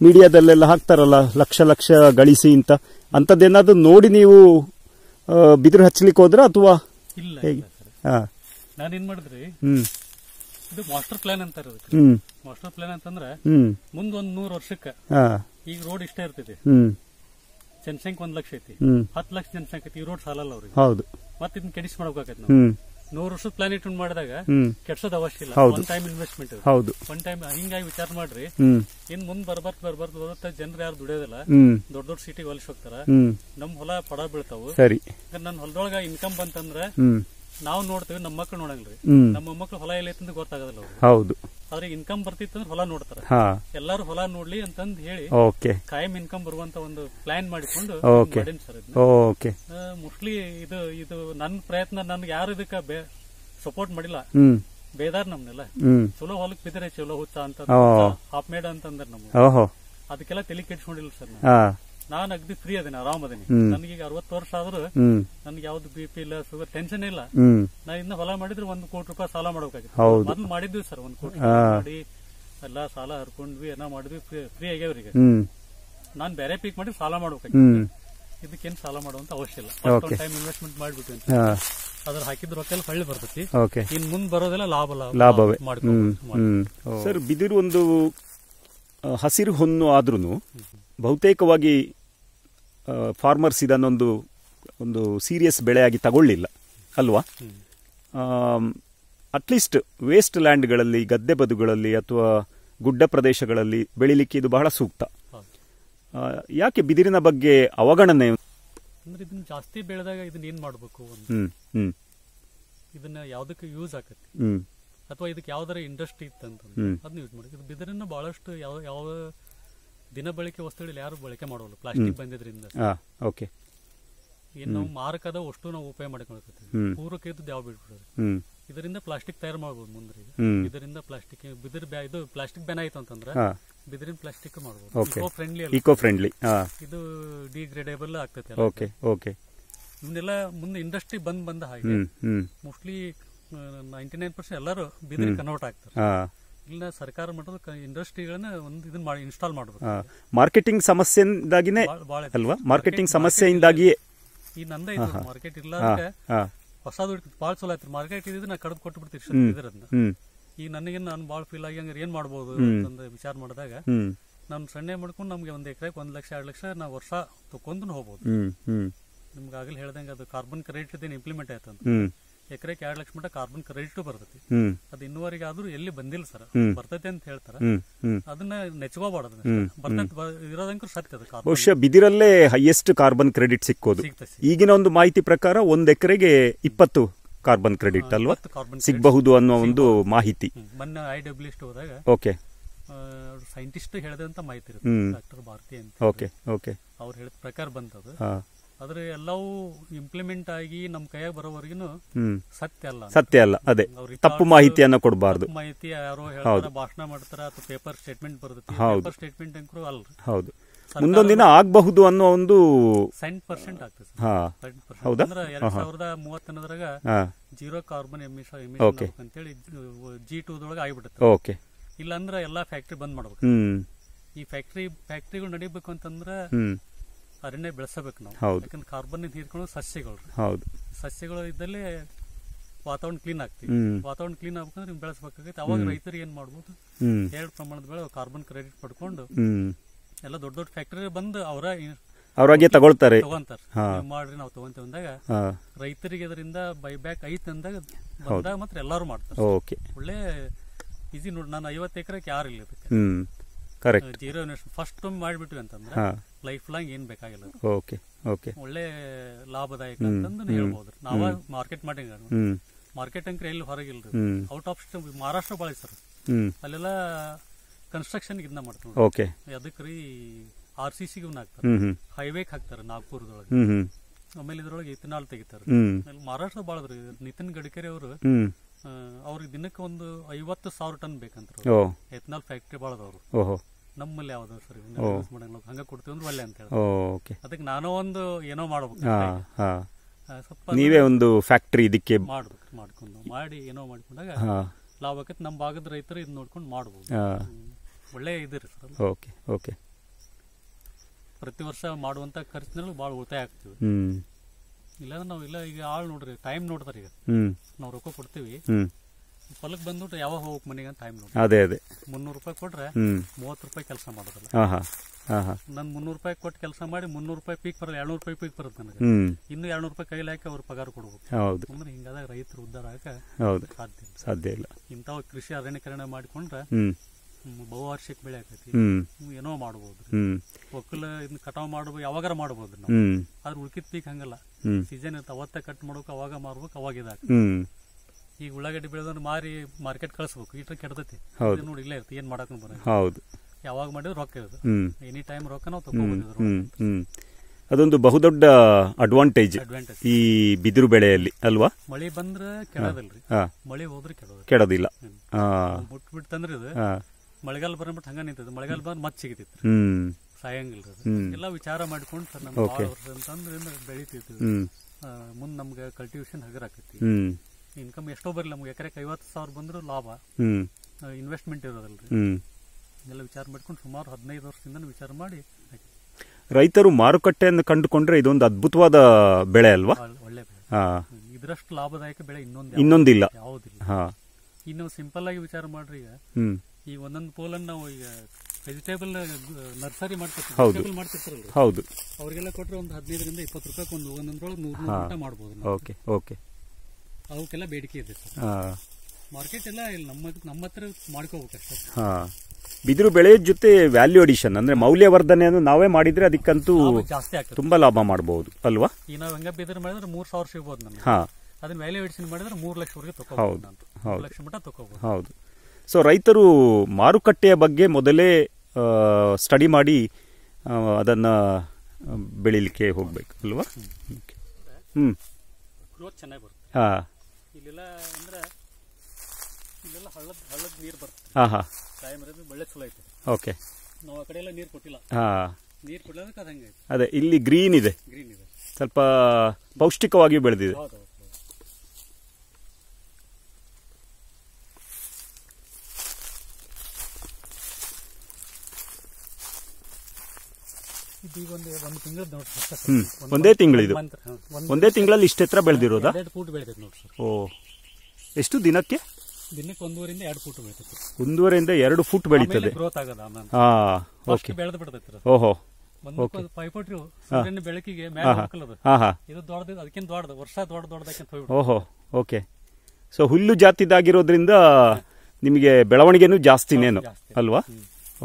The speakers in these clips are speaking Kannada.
ಮೀಡಿಯಾದಲ್ಲೆಲ್ಲ ಹಾಕ್ತಾರಲ್ಲ ಲಕ್ಷ ಲಕ್ಷ ಗಳಿಸಿ ಅಂತ ಅಂಥದ್ದೇನಾದ್ರೂ ನೋಡಿ ನೀವು ಆ, ಬಿದಿರು ಹಚ್ಚಲಿಕ್ಕೆ ಹೋದ್ರ ಅಥವಾ ಇಲ್ಲ ಹೇಗೆ ಇಲ್ಲ ಸರ್ ಹಾ ನಾನು ಏನ್ ಮಾಡಿದ್ರಿ ಹ್ಮ್ ಇದು ಮಾಸ್ಟರ್ ಪ್ಲಾನ್ ಅಂತಾರ ಅದಕ್ಕೆ ಹ್ಮ್ ಮಾಸ್ಟರ್ ಪ್ಲಾನ್ ಅಂತಂದ್ರೆ ಹ್ಮ್ ಮುಂದ್ ಒಂದ್ ನೂರ್ ವರ್ಷಕ್ಕ ಹಾ ಈಗ ರೋಡ್ ಇಷ್ಟೇ ಇರ್ತೈತಿ ಹ್ಮ್ ಜನಸಂಖ್ಯೆ ಒಂದ್ ಲಕ್ಷ ಐತಿ ಹ್ಮ್ ಹತ್ತು ಲಕ್ಷ ಜನಸಂಖ್ಯೆ ಐತಿ ಈ ರೋಡ್ ಸಾಲಲ್ಲ ಅವ್ರಿಗೆ ಹೌದು ಮತ್ತೆ ಇದನ್ನ ಕೆಡಿಸ್ ಮಾಡ್ಬೇಕಾಗತ್ತೆ ನಾವು ಹ್ಮ್ ನೂರು ವರ್ಷದ ಪ್ಲಾನ್ ಇಟ್ಕೊಂಡು ಮಾಡಿದಾಗ ಹ್ಮ್ ಕೆಡ್ಸೋದ್ ಅವಶ್ಯ ಇಲ್ಲ ಹೌದು. ಒನ್ ಟೈಮ್ ಇನ್ವೆಸ್ಟ್ಮೆಂಟ್ ಹೌದು ಒನ್ ಟೈಮ್ ಹಿಂಗಾಗಿ ವಿಚಾರ ಮಾಡ್ರಿ ಹ್ಮ್ ಇನ್ ಮುಂದ್ ಬರ್ಬರ್ತ್ ಬರ್ಬರ್ತ್ ಬರುತ್ತೆ ಜನರು ಯಾರು ದುಡಿಯೋದಿಲ್ಲ ಹ್ಮ್ ದೊಡ್ಡ ದೊಡ್ಡ ಸಿಟಿಗೆ ಹೊಲಿಸಿ ಹೋಗ್ತಾರ ಹ್ಮ್ ನಮ್ ಹೊಲ ಪಡ ಬೀಳ್ತಾವು ಸರಿ ನನ್ನ ಹೊಲದೊಳಗ ಇನ್ಕಮ್ ಬಂತಂದ್ರ ಹ್ಮ್ ನಾವು ನೋಡ್ತೇವೆ ನಮ್ಮ ಮಕ್ಳು ನೋಡಂಗ್ರಿ ಹ್ಮ್ ನಮ್ಮ ಮಕ್ಳು ಹೊಲ ಎಲ್ಲೈತೆ ಅಂತ ಗೊತ್ತಾಗದಿಲ್ಲ ಅವ್ರಿಗೆ ಹೌದು ಆದ್ರೆ ಇನ್ಕಮ್ ಬರ್ತಿತ್ತಂದ್ರೆ ಹೊಲ ನೋಡ್ತಾರ ಹಾ ಎಲ್ಲಾರು ಹೊಲ ನೋಡ್ಲಿ ಅಂತಂದ್ ಹೇಳಿ ಓಕೆ ಕಾಯಂ ಇನ್ಕಮ್ ಬರುವಂತ ಒಂದು ಪ್ಲಾನ್ ಮಾಡಿಕೊಂಡು Okay. ಮಾಡೀನಿ ಸರ್ ಓಕೆ ಮೋಸ್ಟ್ಲಿ ಇದು ಇದು ನನ್ನ ಪ್ರಯತ್ನ ನನ್ಗೆ ಯಾರು ಇದಕ್ಕ ಸಪೋರ್ಟ್ ಮಾಡಿಲ್ಲ ಹ್ಮ್ ಬೇದಾರ್ ನಮ್ನೆಲ್ಲ ಹ್ಮ್ ಚಲೋ ಹೊಲಕ್ ಬಿದ್ರೆ ಚಲೋ ಹುಚ್ಚ ಅಂತ ಓ. ಹಾಫ್ ಮೇಡ್ ಅಂತಂದ್ರೆ ನಮ್ಗೆ ಓಹೋ ಅದಕ್ಕೆಲ್ಲ ತಲೆ ಕೆಡ್ಸ್ಕೊಂಡಿಲ್ಲ ಸರ್ ನಾನು ಹಾ ನಾನು ಅಗ್ದಿ ಫ್ರೀ ಅದೇನಿ ಆರಾಮ್ ಅದೇನಿ ಹ್ಮ್. ನನಗೀಗ ಅರವತ್ತು ವರ್ಷ ಆದ್ರೂ ಹ್ಮ್ ನನ್ಗೆ ಯಾವ್ದು ಬಿ ಪಿ ಇಲ್ಲ ಶುಗರ್ ಟೆನ್ಷನ್ ಇಲ್ಲ ಹ್ಮ್ ನಾ ಇನ್ನ ಹೊಲ ಮಾಡಿದ್ರೆ ಒಂದು ಕೋಟಿ ರೂಪಾಯಿ ಸಾಲ ಮಾಡ್ಬೇಕಾಗಿತ್ತು ಹೌದು. ಮೊದ್ಲು ಮಾಡಿದ್ವಿ ಸರ್ ಒಂದ್ ಕೋಟಿ ಹಾ. ಮಾಡಿ ಎಲ್ಲ ಸಾಲ ಹರ್ಕೊಂಡ್ವಿ ಏನೋ ಮಾಡಿದ್ವಿ ಫ್ರೀ ಆಗ್ಯಾವ್ರಿ ಈಗ ಹ್ಮ್ ನಾನ್ ಬೇರೆ ಪೀಕ್ ಮಾಡಿ ಸಾಲ ಮಾಡ್ಬೇಕಾಗಿತ್ತು ಹ್ಮ್ ಇದಕ್ಕೇನ್ ಸಾಲ ಮಾಡುವಂತ ಅವಶ್ಯ ಇಲ್ಲ Okay. ಟೈಮ್ ಇನ್ವೆಸ್ಟ್ಮೆಂಟ್ ಮಾಡ್ಬಿಟ್ಟು ಅಂತ ಹಾ ಅದ್ರ ಹಾಕಿದ ರೊಕ್ಕ ಎಲ್ಲ ಹೊಳ್ಳಿ ಬರ್ತೈತಿ ಓಕೆ ಇನ್ ಮುಂದ್ ಬರೋದೆಲ್ಲ ಲಾಭ ಲಾಭ ಲಾಭವೇ ಹ್ಮ್ ಮಾಡ್ಕೊಂಡು ಹ್ಮ್ ಸರ್ ಬಿದಿರು ಒಂದು ಆ, ಹಸಿರು ಹೊನ್ನು ಆದ್ರೂ ಬಹುತೇಕವಾಗಿ ಫಾರ್ಮರ್ಸ್ ಇದನ್ನೊಂದು ಒಂದು ಸೀರಿಯಸ್ ಬೆಳೆಯಾಗಿ ತಗೊಳ್ಳಿಲ್ಲ ಅಲ್ವಾ ಅಟ್ಲೀಸ್ಟ್ ವೇಸ್ಟ್ ಲ್ಯಾಂಡ್ಗಳಲ್ಲಿ ಗದ್ದೆ ಬದುಗಳಲ್ಲಿ ಅಥವಾ ಗುಡ್ಡ ಪ್ರದೇಶಗಳಲ್ಲಿ ಬೆಳಿಲಿಕ್ಕೆ ಇದು ಬಹಳ ಸೂಕ್ತ ಆ, ಯಾಕೆ ಬಿದಿರಿನ ಬಗ್ಗೆ ಅವಗಣನೆ ಅಂದ್ರೆ ಇದನ್ನ ಜಾಸ್ತಿ ಬೆಳೆದಾಗ ಇದನ್ನ ಏನ್ ಮಾಡ್ಬೇಕು ಒಂದು ಹ್ಮ್ ಹ್ಮ್ ಇದನ್ನ ಯಾವ್ದಕ್ಕೆ ಯೂಸ್ ಆಕತಿ ಹ್ಮ್ ಅಥವಾ ಇದಕ್ಕೆ ಯಾವ್ದಾರ ಇಂಡಸ್ಟ್ರಿ ಇತ್ತಂತ ಹ್ಮ್. ಅದನ್ನ ಯೂಸ್ ಮಾಡಿ ಇದು ಬಿದಿರನ್ನ ಬಹಳಷ್ಟು ಯಾವ ಯಾವ ದಿನ ಬಳಕೆ ವಸ್ತುಗಳು ಯಾರು ಬಳಕೆ ಮಾಡೋಲ್ಲ ಪ್ಲಾಸ್ಟಿಕ್ ಬಂದಿದ್ರಿಂದ ಹಾ ಓಕೆ ಏನ್ ನಾವು ಮಾರಕದ ಅಷ್ಟು ನಾವು ಉಪಯೋಗ ಮಾಡ್ಕೊಳ್ತೀವಿ ಹ್ಮ್. ಪೂರ್ವಕ ಇದ್ದು ಯಾವ ಬಿಡ್ಬಿಡೋದು ಹ್ಮ್ ಇದರಿಂದ ಪ್ಲಾಸ್ಟಿಕ್ ತಯಾರು ಮಾಡ್ಬೋದು ಮುಂದೆ ಈಗ ಹ್ಮ್ ಇದರಿಂದ ಪ್ಲಾಸ್ಟಿಕ್ ಬಿದಿರ್ ಬ್ಯಾ ಇದು ಪ್ಲಾಸ್ಟಿಕ್ ಬ್ಯಾನ್ ಆಯ್ತು ಅಂತಂದ್ರೆ ಹಾ ಬಿದಿರಿನ ಪ್ಲಾಸ್ಟಿಕ್ ಮಾಡ್ಬೋದು Okay. ಫ್ರೆಂಡ್ಲಿ ಅಲ್ಲ ಇಕೋ ಫ್ರೆಂಡ್ಲಿ ಹಾ ಇದು ಡಿಗ್ರೇಡೇಬಲ್ ಆಗ್ತೈತೆ ಓಕೆ ಓಕೆ ಇವನ್ನೆಲ್ಲ ಮುಂದೆ ಇಂಡಸ್ಟ್ರಿ ಬಂದ್ ಬಂದ ಹಾಗೆ ಹ್ಮ್ ಹ್ಮ್ ಮೋಸ್ಟ್ಲಿ ನೈಂಟಿ ನೈನ್ ಪರ್ಸೆಂಟ್ ಎಲ್ಲರೂ ಬಿದಿರಿ ಕನ್ವರ್ಟ್ ಆಗ್ತಾರೆ ಹಾ ಇಲ್ಲ ಸರ್ಕಾರ ಮಟ್ಟದ ಇಂಡಸ್ಟ್ರಿಗಳನ್ನ ಒಂದು ಇದನ್ನ ಮಾಡಿ ಇನ್ಸ್ಟಾಲ್ ಮಾಡ್ಬೇಕು ಮಾರ್ಕೆಟಿಂಗ್ ಸಮಸ್ಯೆಯಿಂದಾಗಿನೇ ಬಾಳ್- ಬಾಳ್ ಐತೆ. ಅಲ್ವಾ ಮಾರ್ಕೆಟಿಂಗ್ Market- ಸಮಸ್ಯೆಯಿಂದಾಗಿಯೇ ಈ ನಂದ ಇದು ಮಾರ್ಕೆಟ್ ಇಲ್ಲ ಹಾ ಅದಕ್ಕೆ ಹಾ ಹೊಸದು ಭಾಳ ಚಲೋ ಆಯ್ತು ಮಾರ್ಕೆಟ್ ಇದ್ರೆ ನಾ ಕಡ್ದು ಕೊಟ್ಟು ಬಿಡ್ತೀವಿ ಹ್ಮ್. ಇದರನ್ನ ಹ್ಮ್ ಈಗ ನನಗೆ ನಾನು ಭಾಳ ಫೀಲ್ ಆಗಿ ಹಂಗಾರೆ ಏನ್ ಮಾಡ್ಬೋದು ಹ್ಮ್. ಅಂತಂದು ವಿಚಾರ ಮಾಡಿದಾಗ ಹ್ಮ್ ನಾನು ಸಣ್ಣ ಮಾಡ್ಕೊಂಡು ನಮ್ಗೆ ಒಂದ್ ಎಕರೆಗೆ ಒಂದ್ ಲಕ್ಷ ಎರಡು ಲಕ್ಷ ನಾವು ವರ್ಷ ತಗೊಂಡು ಹೋಗ್ಬೋದು ಹ್ಮ್ ಹ್ಮ್ ನಿಮ್ಗೆ ಆಗಲೇ ಹೇಳ್ದಂಗೆ ಅದು ಕಾರ್ಬನ್ ಕ್ರೆಡಿಟ್ ಇದೇನು ಇಂಪ್ಲಿಮೆಂಟ್ ಆಯ್ತು ಅಂತ ಹ್ಮ್ ಎಕರೆಗೆ ಎರಡು ಲಕ್ಷ ಮಟ್ಟ ಕಾರ್ಬನ್ ಕ್ರೆಡಿಟ್ ಬರ್ತೈತಿ ಹ್ಮ್ ಅದು ಇನ್ನೂವರೆಗೆ ಆದ್ರೂ ಎಲ್ಲಿ ಬಂದಿಲ್ಲ ಸರ್ ಹ್ಮ್. ಬರ್ತೈತೆ ಅಂತ ಹೇಳ್ತಾರ ಹ್ಮ್ ಹ್ಮ್ ಅದನ್ನ ನೆಚ್ಕೋಬಾರ್ದು ಹ್ಮ್. ಬರ್ತೈತೆ ಇರೋದಂಕ್ರು ಸತ್ಯ ಅದು ಕಾರ್ಬನ್ ಬಹುಶಃ ಬಿದಿರಲ್ಲೇ ಹೈಯೆಸ್ಟ್ ಕಾರ್ಬನ್ ಕ್ರೆಡಿಟ್ ಸಿಕ್ಕೋದು ಸಿಗ್ತೈತೆ ಈಗಿನ ಒಂದು ಮಾಹಿತಿ ಪ್ರಕಾರ ಒಂದ್ ಎಕರೆಗೆ ಇಪ್ಪತ್ತು ಕಾರ್ಬನ್ ಕ್ರೆಡಿಟ್ ಅಲ್ವಾ ಕಾರ್ಬನ್ ಸಿಗಬಹುದು ಅನ್ನೋ ಒಂದು ಮಾಹಿತಿ ಮೊನ್ನೆ ಐ ಡಬ್ಲ್ಯೂ ಎಸ್ಟ್ ಹೋದಾಗ ಓಕೆ ಸೈಂಟಿಸ್ಟ್ ಹೇಳಿದಂತ ಮಾಹಿತಿ ಇರುತ್ತೆ ಹ್ಮ್. ಡಾಕ್ಟರ್ ಭಾರತಿ ಅಂತ ಓಕೆ ಓಕೆ ಅವ್ರು ಹೇಳಿದ ಪ್ರಕಾರ ಬಂತದು ಹಾ ಆದ್ರೆ ಎಲ್ಲವೂ ಇಂಪ್ಲಿಮೆಂಟ್ ಆಗಿ ನಮ್ ಕೈಯಾಗ ಬರೋವರೆಗಿನು ಹ್ಮ್ ಸತ್ಯ ಅಲ್ಲ ಸತ್ಯ ಅಲ್ಲ ಅದೇ ಅವ್ರಿಗೆ ತಪ್ಪು ಮಾಹಿತಿಯನ್ನ ಕೊಡಬಾರ್ದು ತಪ್ಪು ಮಾಹಿತಿ ಯಾರೋ ಹೇಳ್ತಾರ ಭಾಷಣ ಮಾಡ್ತಾರ ಅಥವಾ ಪೇಪರ್ ಸ್ಟೇಟ್ಮೆಂಟ್ ಬರ್ತೈತಿ ಹೌದು. ಪೇಪರ್ ಸ್ಟೇಟ್ಮೆಂಟ್ ಅಂಕರು ಅಲ್ರಿ ಹೌದು ಮುಂದೊಂದಿನ ಆಗ್ಬಹುದು ಅನ್ನೋ ಒಂದು ಸೆಂಟ್ ಪರ್ಸೆಂಟ್ ಆಗ್ತದೆ ಹಾ ಸೆಂಟ್ ಹೌದಾ? ಅಂದ್ರೆ ಎರಡ್ ಸಾವಿರದ ಮೂವತ್ತನದ್ರಾಗ ಹಾ ಜೀರೋ ಕಾರ್ಬನ್ ಎಮಿಷನ್ Okay. ಅಂತೇಳಿ ಜಿ ಟೂದೊಳಗೆ ಆಗಿಬಿಡುತ್ತೆ ಓಕೆ ಇಲ್ಲಾಂದ್ರೆ ಎಲ್ಲಾ ಫ್ಯಾಕ್ಟ್ರಿ ಬಂದ್ ಮಾಡ್ಬೇಕು ಹ್ಮ್ ಈ ಫ್ಯಾಕ್ಟ್ರಿ ಫ್ಯಾಕ್ಟ್ರಿಗಳು ನಡಿಬೇಕು ಅಂತಂದ್ರೆ ಹ್ಮ್ ಅರಣ್ಯ ಬೆಳೆಸಬೇಕು ನಾವು ಹೌದು. ಯಾಕಂದ್ರೆ ಕಾರ್ಬನ್ ಹೀರ್ಕೊಳ್ಳೋ ಸಸ್ಯಗಳು ರೀ. ಹೌದು ಸಸ್ಯಗಳು ಇದ್ದಲ್ಲಿ ವಾತಾವರಣ ಕ್ಲೀನ್ ಆಗ್ತೀವಿ ಹ್ಮ್ ವಾತಾವರಣ ಕ್ಲೀನ್ ಆಗ್ಬೇಕಂದ್ರೆ ನೀವು ಬೆಳೆಸಬೇಕಾಗೈತೆ ಅವಾಗ ರೈತರಿಗೆ ಏನ್ ಮಾಡ್ಬೋದು ಹ್ಮ್ ಎರಡು ಪ್ರಮಾಣದ ಬೆಳೆ ಕಾರ್ಬನ್ ಕ್ರೆಡಿಟ್ ಪಡ್ಕೊಂಡು ಹ್ಮ್ ಎಲ್ಲ ದೊಡ್ಡ ದೊಡ್ಡ ಫ್ಯಾಕ್ಟರಿ ಬಂದು ಅವರ ಅವ್ರಾಗೆ ತಗೊಳ್ತಾರೆ ತಗೊಂತಾರ ಹಾ. ನೀವು ಮಾಡ್ರಿ ನಾವು ತಗೊಂತೇವೆ ಅಂದಾಗ ಹಾ ರೈತರಿಗೆ ಅದರಿಂದ ಬೈಬ್ಯಾಕ್ ಐತೆ ಅಂದಾಗ ಬಂದಾಗ ಮಾತ್ರ ಎಲ್ಲಾರು ಮಾಡ್ತಾರೆ ಓಕೆ ಒಳ್ಳೆ ಈಸಿ ನೋಡಿ ನಾನು ಐವತ್ತು ಎಕರೆಗೆ ಯಾರು ಇಲ್ಲ ಇದಕ್ಕೆ ಹ್ಮ್ correct zero invest first time ಮಾಡಿಬಿಟ್ವಿ ಅಂತಂದ್ರೆ ಹಾ ಲೈಫ್ ಲಾಂಗ್ ಏನ್ ಬೇಕಾಗಿಲ್ಲ ಅದು. ಓಕೆ ಓಕೆ ಒಳ್ಳೆ ಲಾಭದಾಯಕ ಅಂತಂದು ಹೇಳ್ಬೋದು ನಾವ ಮಾರ್ಕೆಟ್ ಮಾಡಿ ಹ್ಮ್ ಮಾರ್ಕೆಟ್ ಅಂಕ್ರೆ ಎಲ್ಲಿ ಹೊರಗಿಲ್ರಿ ಹ್ಮ್ ಔಟ್ ಆಫ್ ಮಹಾರಾಷ್ಟ್ರ ಬಾಳ ಸರ್ ಹ್ಮ್ ಅಲ್ಲೆಲ್ಲ ಕನ್ಸ್ಟ್ರಕ್ಷನ್ ಇದನ್ನ ಮಾಡ್ತಾರೆ ಓಕೆ ಅದಕ್ಕೆ ರೀ ಆರ್ ಸಿ ಸಿಗೂ ಹಾಕ್ತಾರೆ ಹ್ಮ್ ಹ್ಮ್ ಹೈವೇಕ್ ಹಾಕ್ತಾರೆ ನಾಗ್ಪುರದೊಳಗೆ ಹ್ಮ್ ಹ್ಮ್ ಆಮೇಲೆ ಇದ್ರೊಳಗೆ ಇಥನಾಲ್ ತೆಗಿತಾರೆ ಹ್ಮ್ ಆಮೇಲೆ ಮಹಾರಾಷ್ಟ್ರ ಬಾಳದ್ರಿ ನಿತಿನ್ ಗಡ್ಕರಿ ಅವರು ಹ್ಮ್ ಅವ್ರಿಗೆ ದಿನಕ್ಕೆ ಒಂದು ಐವತ್ತು ಸಾವಿರ ಟನ್ ಬೇಕಂತ ಓ ಎಥನಾಲ್ ಫ್ಯಾಕ್ಟ್ರಿ ಬಾಳದವ್ರು ಓಹೋ ನಮ್ಮಲ್ಲಿ ಯಾವ್ದು ಸರ್ ಓ. ಯೂಸ್ ಮಾಡಂಗಿಲ್ಲ ಹಂಗ ಕೊಡ್ತೀವಿ ಅಂದ್ರೆ ಒಳ್ಳೆ ಅಂತ ಹೇಳಿ ಓಕೆ ಅದಕ್ಕೆ ನಾನೋ ಒಂದು ಏನೋ ಮಾಡ್ಬೇಕು ಹಾ ಹಾ ಆ, ಸ್ವಲ್ಪ ನೀವೇ ಒಂದು ಫ್ಯಾಕ್ಟ್ರಿ ಇದಕ್ಕೆ ಮಾಡ್ಬೇಕು ಮಾಡ್ಕೊಂಡು ಮಾಡಿ ಏನೋ ಮಾಡ್ಕೊಂಡಾಗ ಹಾ ಲಾಭ ಆಕೈತಿ ನಮ್ಮ ಭಾಗದ ರೈತರು ಇದು ನೋಡ್ಕೊಂಡು ಮಾಡ್ಬೋದು ಹಾ ಹ್ಮ್. ಒಳ್ಳೆ ಇದಿರಿ ಸರ್ ಓಕೆ ಓಕೆ ಪ್ರತಿ ವರ್ಷ ಮಾಡುವಂತ ಖರ್ಚಿನಲ್ಲಿ ಭಾಳ ಉಳಿತಾಯ ಆಗ್ತೀವಿ ಹ್ಮ್ ಇಲ್ಲಾಂದ್ರೆ ನಾವು ಇಲ್ಲ ಈಗ ಆಳ್ ನೋಡ್ರಿ ಟೈಮ್ ನೋಡ್ತಾರೆ ಈಗ ಹ್ಮ್ ನಾವು ರೊಕ್ಕ ಕೊಡ್ತೀವಿ ಹ್ಮ್ ಹೊಲಕ್ಕೆ ಬಂದ್ಬಿಟ್ಟು ಯಾವಾಗ ಹೋಗ್ಬೇಕು ಮನೆಗೆ ಅಂತ ಟೈಮ್ ನೋಡಿ ಅದೇ ಅದೇ ಮುನ್ನೂರು ರೂಪಾಯಿ ಕೊಟ್ರೆ ಹ್ಮ್ ಮೂವತ್ತು ರೂಪಾಯಿ ಕೆಲಸ ಮಾಡೋದಿಲ್ಲ ಹಾ ಹಾ ಹಾ ಹಾ ನಾನು ಮುನ್ನೂರು ರೂಪಾಯಿ ಕೊಟ್ಟು ಕೆಲಸ ಮಾಡಿ ಮುನ್ನೂರು ರೂಪಾಯಿ ಪೀಕ್ ಬರಲ್ಲ ಎರಡ್ನೂರು ರೂಪಾಯಿ ಪೀಕ್ ಬರುತ್ತೆ ನನಗೆ ಹ್ಮ್ ಇನ್ನು ಎರಡ್ನೂರು ರೂಪಾಯಿ ಕೈಲಿ ಹಾಕಿ ಅವ್ರು ಪಗಾರ ಕೊಡ್ಬೇಕು ಹೌದು ಸುಮ್ಮನೆ ಹಿಂಗಾದಾಗ ರೈತರು ಉದ್ಧಾರ ಆಗಕ್ಕೆ ಹೌದು ಸಾಧ್ಯ ಇಲ್ಲ ಸಾಧ್ಯ ಇಲ್ಲ ಇಂಥವು ಕೃಷಿ ಅರಣ್ಯೀಕರಣ ಮಾಡಿಕೊಂಡ್ರೆ ಹ್ಮ್ ಹ್ಮ್, ಬಹುವಾರ್ಷಿಕ ಬೆಳೆ ಆಕೈತಿ ಹ್ಮ್ ಹ್ಮ್, ಏನೋ ಮಾಡ್ಬೋದು ಹ್ಮ್ ಒಕ್ಕಲ ಇದನ್ನ ಕಟಾವ್ ಮಾಡ್ಬೋದು ಯಾವಾಗಾರ ಮಾಡ್ಬೋದು ನಾವು ಹ್ಮ್ ಆದ್ರೆ ಉಳ್ಕಿದ ಪೀಕ್ ಹಂಗಲ್ಲ ಹ್ಮ್ ಸೀಸನ್ ಇರುತ್ತೆ ಅವತ್ತೇ ಕಟ್ ಮಾಡ್ಬೇಕು ಅವಾಗ ಮಾರ್ಬೇಕು ಅವಾಗ ಇದಾಗ ಹ್ಮ್ ಈಗ ಉಳ್ಳಾಗಡ್ಡಿ ಬೆಳೆದ್ರೆ ಮಾರಿ ಮಾರ್ಕೆಟ್ ಕಳಿಸ್ಬೇಕು ಈಟ್ರೆ ಕೆಡ್ತೈತಿ ಹೌದು. ಇದು ನೋಡಿ ಇಲ್ಲೇ ಇರುತ್ತೆ ಏನ್ ಮಾಡಕ್ ಬರಲ್ಲ ಹೌದು ಯಾವಾಗ ಮಾಡಿದ್ರೆ ರೊಕ್ಕ ಇರೋದು ಹ್ಮ್ ಎನಿ ಟೈಮ್ ರೊಕ್ಕ ನಾವು ಹ್ಮ್ ತಗೋಬೋದು ಹ್ಮ್ ಹ್ಮ್ ಅದೊಂದು ಬಹುದೊಡ್ಡ ಅಡ್ವಾಂಟೇಜ್ ಅಡ್ವಾಂಟೇಜ್ ಈ ಬಿದಿರು ಬೆಳೆಯಲ್ಲಿ ಅಲ್ವಾ ಮಳಿ ಬಂದ್ರೆ ಕೆಡೋದಿಲ್ರಿ ಹಾ ಮಳಿ ಹೋದ್ರೆ ಕೆಡೋದು ಕೆಡೋದಿಲ್ಲ ಹಾ ಮುಟ್ಬಿಟ್ಟು ತಂದ್ರೆ ಇದು ಹಾ ಮಳೆಗಾಲ ಬಂದ್ಬಿಟ್ಟು ಹಂಗ ನಿಂತದ ಮಳೆಗಾಲ ಬಂದ್ ಮತ್ತೆ ಸಿಗತಿತ್ತು ಹ್ಮ್ ಸಾಯಂಗಿಲ್ಲ ಅದು ಹ್ಮ್. ಎಲ್ಲ ವಿಚಾರ ಮಾಡ್ಕೊಂಡು ಸರ್ ನಮ್ಮ ಭಾಳ ವರ್ಷ ಅಂತಂದ್ರೆ ಇನ್ನು ಬೆಳಿತಿದ್ವಿ ಹ್ಮ್ ಮುಂದೆ ನಮ್ಗೆ ಕಲ್ಟಿವೇಶನ್ ಹಗರ್ ಆಕೈತಿ ಹ್ಮ್ ಇನ್ಕಮ್ ಎಷ್ಟೋ ಬರಲ್ಲ ನಮ್ಗೆ ಎಕರೆಗೆ ಐವತ್ತು ಸಾವಿರ ಬಂದ್ರು ಲಾಭ ಹ್ಮ್ ಇನ್ವೆಸ್ಟ್ಮೆಂಟ್ ಇರೋದಲ್ರಿ ಹ್ಮ್ ಎಲ್ಲ ವಿಚಾರ ಮಾಡ್ಕೊಂಡು ಸುಮಾರು ಹದಿನೈದು ವರ್ಷದಿಂದ ವಿಚಾರ ಮಾಡಿ ಹಾಕಿ. ರೈತರು ಮಾರುಕಟ್ಟೆಯನ್ನು ಕಂಡುಕೊಂಡ್ರೆ ಇದೊಂದು ಅದ್ಭುತವಾದ ಬೆಳೆ ಅಲ್ವಾ ಭಾಳ ಒಳ್ಳೆ ಬೆಳೆ ಹಾ ಹ್ಮ್. ಇದ್ರಷ್ಟು ಲಾಭದಾಯಕ ಬೆಳೆ ಇನ್ನೊಂದು ಇನ್ನೊಂದಿಲ್ಲ ಯಾವುದಿಲ್ಲ ಹಾ ಇನ್ನು ಸಿಂಪಲ್ ಆಗಿ ವಿಚಾರ ಮಾಡ್ರಿ ಈಗ ಹ್ಮ್ ಈ ಒಂದೊಂದು ಪೋಲನ್ನು ನಾವು ಈಗ ವೆಜಿಟೇಬಲ್ ನರ್ಸರಿ ಮಾಡ್ತಿರ್ತೀವಿ ಹೌದು. ವೆಜಿಟೇಬಲ್ ಮಾಡ್ತಿರ್ತಾರಲ್ರಿ ಹೌದು ಅವ್ರಿಗೆಲ್ಲ ಕೊಟ್ರೆ ಒಂದು ಹದಿನೈದರಿಂದ ಇಪ್ಪತ್ತು ರೂಪಾಯಿ ಒಂದು ಒಂದೊಂದ್ರೊಳಗೆ ನೂರು ನೂರು ಊಟ ಮಾಡ್ಬೋದು ನಾವು. ಓಕೆ ಓಕೆ ಅವಕ್ಕೆಲ್ಲ ಬೇಡಿಕೆ ಇದೆ ಸರ್ ಹಾ ಮಾರ್ಕೆಟ್ ಎಲ್ಲ ಇಲ್ಲಿ ನಮ್ಮ ನಮ್ಮ ಹತ್ರ ಮಾಡ್ಕೋಬೇಕು ಅಷ್ಟೇ ಹಾ ಬಿದಿರು ಬೆಳೆಯ ಜೊತೆ ವ್ಯಾಲ್ಯೂ ಅಡಿಷನ್ ಅಂದ್ರೆ ಮೌಲ್ಯವರ್ಧನೆಯನ್ನು ನಾವೇ ಮಾಡಿದ್ರೆ ಅದಕ್ಕಂತೂ ಲಾಭ ಜಾಸ್ತಿ ಆಗ್ತದೆ ತುಂಬಾ ಲಾಭ ಮಾಡಬಹುದು ಅಲ್ವಾ ಈಗ ನಾವು ಹೆಂಗ ಬಿದ್ರೆ ಮಾಡಿದ್ರೆ ಮೂರ್ ಸಾವಿರ ಸಿಗ್ಬೋದು ನಮ್ಗೆ ಹಾ ಅದನ್ನ ವ್ಯಾಲ್ಯೂ ಎಡಿಷನ್ ಮಾಡಿದ್ರೆ ಮೂರ್ ಲಕ್ಷವರೆಗೆ ಹೌದು, ತಗೋಬಹುದು ನಾನು ಮೂರ್ ಹೌದು. ಲಕ್ಷ ಮಟ್ಟ ತಗೋಬಹುದು ಹೌದು ಸೊ ರೈತರು ಮಾರುಕಟ್ಟೆಯ ಬಗ್ಗೆ ಮೊದಲೇ ಸ್ಟಡಿ ಮಾಡಿ ಆ, ಅದನ್ನ ಆ, ಬೆಳಿಲಿಕ್ಕೆ ಹೋಗ್ಬೇಕು ಅಲ್ವಾ Okay. ಹ್ಮ್ ಗ್ರೋತ್ ಚೆನ್ನಾಗಿ ಬರುತ್ತೆ ಹಾ ಇಲ್ಲೆಲ್ಲ ಅಂದ್ರೆ ಇಲ್ಲೆಲ್ಲ ಹಳ್ಳದ ಹಳ್ಳದ ನೀರು ಬರುತ್ತೆ ಹಾ ಹಾ ಟೈಮ್ ಇರೋದು ಬೆಳೆ ಚಲೋ ಐತೆ ಓಕೆ ನಾವು ಆ ಕಡೆ ಎಲ್ಲ ನೀರು ಕೊಟ್ಟಿಲ್ಲ ಹಾ ನೀರು ಕೊಡೋದಕ್ಕೆ ಅದು ಹಂಗೆ ಅದೇ ಇಲ್ಲಿ ಗ್ರೀನ್ ಇದೆ ಗ್ರೀನ್ ಇದೆ ಸ್ವಲ್ಪ ಪೌಷ್ಟಿಕವಾಗಿ ಬೆಳೆದಿದೆ ಹೌದು ಹೌದು ಹೌದು. ಇದು ಈಗ ಒಂದು ಒಂದು ತಿಂಗಳ ನೋಡ್ರಿ ಅಷ್ಟೇ ಸರ್. ಹ್ಮ್. ಒಂದು ಒಂದೇ ತಿಂಗಳಿದು? month, ಹಾ. ಒಂದು ಒಂದೇ ತಿಂಗಳಲ್ಲಿ ಇಷ್ಟ ಎತ್ತರ ಬೆಳೆದಿರೋದಾ ಎರಡು ಫೂಟ್ ಬೆಳಿತೈತೆ ನೋಡ್ರಿ ಸರ್ ಓ ಎಷ್ಟು ದಿನಕ್ಕೆ ದಿನಕ್ಕೆ ಒಂದೂವರಿಂದ ಎರಡು ಫೂಟ್ ಬೆಳಿತೈತೆ ಒಂದೂವರೆಯಿಂದ ಎರಡು ಫುಟ್ ಬೆಳೀತದೆ ಗ್ರೋತ್ ಆಗದ ಆಮೇಲೆ ಹಾ ಫಸ್ಟ್ ಓಕೆ ಬೆಳೆದು ಬಿಡ್ತೈತೆ ಓಹೋ ಒಂದು ಪೈಪೋಟ್ರಿ ಸೂರ್ಯನ ಬೆಳಕಿಗೆ ಮ್ಯಾಲ ಹೋಗ್ಕಲ್ಲದು ಹಾ ಹಾ ಇದು ದೊಡ್ಡದು ಅದಕ್ಕಿಂತ ದೊಡ್ಡದು ವರ್ಷ ದೊಡ್ಡ ದೊಡ್ಡದಕ್ಕೆ ಹೋಗ್ಬಿಡು ಓಹೋ ಓಕೆ ಸೊ ಹುಲ್ಲು ಜಾತಿದಾಗಿರೋದ್ರಿಂದ ನಿಮಗೆ ಬೆಳವಣಿಗೆನೂ ಜಾಸ್ತಿನೇನು ಜಾಸ್ತಿ. ಅಲ್ವಾ ಹ್ಮ್. ಓ